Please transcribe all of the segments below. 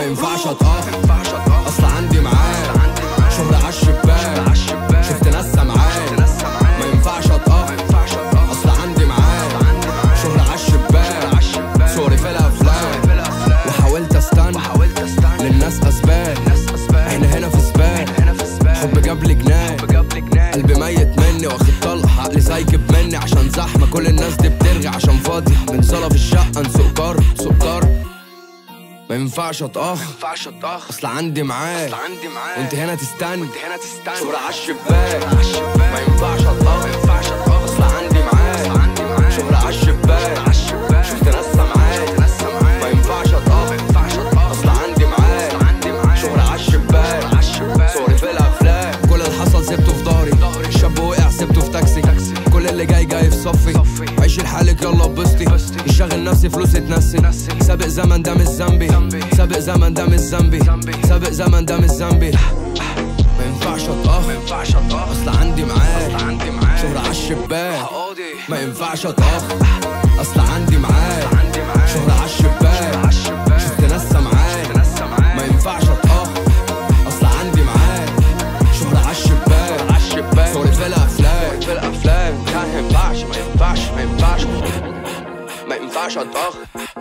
ينفعش اتأخر اصل عندي معاه شهرة عالشباك شفت ناس سامعاه ما ينفعش اتأخر اصل عندي معاه شهرة عالشباك صوري في الافلام وحاولت استنى للناس اسباب احنا هنا في سباق حب جاب لي جنان قلبي ميت مني واخد طلقة عقلي سايكب مني عشان زحمة كل الناس دي بترغي عشان فاضية من صلاة في الشقة نسوق كار سوق كار ما ينفعش اتأخر ينفعش اتأخر اصل عندي معاك عندي معاه وانت هنا تستنى وانت هنا تستنى شهرة عالشباك عالشباك ما ينفعش اتأخر ينفعش اتأخر اصل عندي معاك عندي معاه شهرة عالشباك عالشباك شفت ناس سامعاك ناس سامعاه ما ينفعش اتأخر ينفعش اتأخر اصل عندي معاك عندي معاه شهرة عالشباك عالشباك صوري في الافلام كل اللي حصل سبته في ضهري الشاب وقع سبته في تاكسي كل اللي جاي جاي في صفي صفي. عيش لحالك يلا بسطي بسطي. يشغل نفسي فلوس تنسي نسي. سابق زمن ده مش ذنبي ذنبي. سابق زمن ده مش ذنبي ذنبي. سابق زمن ده مش ذنبي ما ينفعش ما اتأخر ينفعش اتأخر اصل عندي معاك اصل عندي معاه شهرة عالشباك قاضي ما ينفعش اتأخر اصل عندي معاك عندي معاه شهرة عالشباك عالشباك شفت ناس سامعاك ناس سامعاه ما ينفعش اتأخر اصل عندي معاك شهرة عالشباك عالشباك صوري في الافلام في الافلام ما ينفعش ما ينفعش ما ينفعش ما ينفعش اتأخر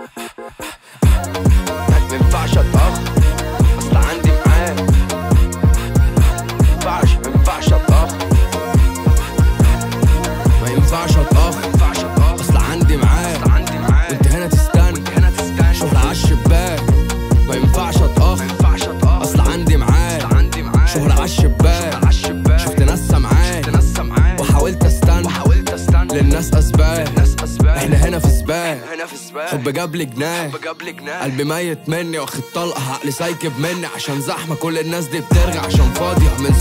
ما ينفعش اتأخر اصل عندي معاه ما ينفعش ما ينفعش اتأخر ما ينفعش اتأخر ما ينفعش اتأخر اصل عندي معاك اصل عندي معاه وانت هنا تستنى وانت هنا تستنى شهرة عالشباك ما ينفعش ما اتأخر ينفعش اتأخر اصل عندي معاك اصل عندي معاه شهرة عالشباك عالشباك شفت ناس سامعاك ناس سامعاه وحاولت استنى وحاولت استنى للناس اسباب ناس اسباب احنا هنا في سباق هنا في سباق حب جاب لي جنان حب جاب لي جنان قلبي ميت مني واخد طلقة عقلي سايكب مني عشان زحمة كل الناس دي بترجع عشان فاضية من